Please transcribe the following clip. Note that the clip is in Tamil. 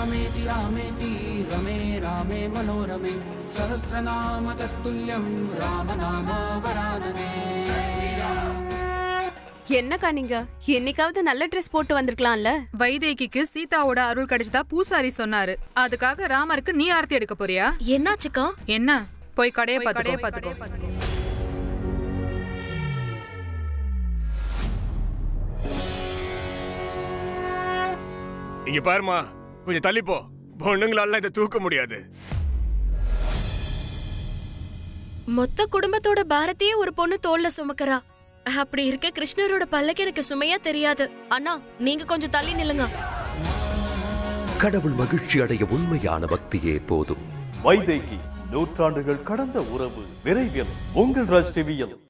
रामेति रामेति रमे रामे मनोरमे सहस्रनाम तत्तुल्यं रामनाम वरानने என்னக்கா நீங்க என்னைக்காவது நல்ல ட்ரெஸ் போட்டு வந்திருக்கலாம்ல வைதேகிக்கு சீதாவோட அருள் கிடைச்சதா பூசாரி சொன்னாரு அதுக்காக ராமருக்கு நீ ஆர்த்தி எடுக்க போறியா என்னாச்சுக்கா என்ன போய் கடையை பார்த்துக்கோ பார்த்துக்கோ இங்க பாருமா கொஞ்சம் தள்ளி போ பொண்ணுங்களால இதை தூக்க முடியாது மொத்த குடும்பத்தோட பாரத்தையே ஒரு பொண்ணு தோல்ல சுமக்கறா அப்படி இருக்க கிருஷ்ணரோட பல்லக்கு எனக்கு சுமையா தெரியாது அண்ணா நீங்க கொஞ்சம் தள்ளி நில்லுங்க கடவுள் மகிழ்ச்சி அடைய உண்மையான பக்தியே போதும் வைதேகி நூற்றாண்டுகள் கடந்த உறவு விரைவில் உங்கள் ராஜ் டிவியில்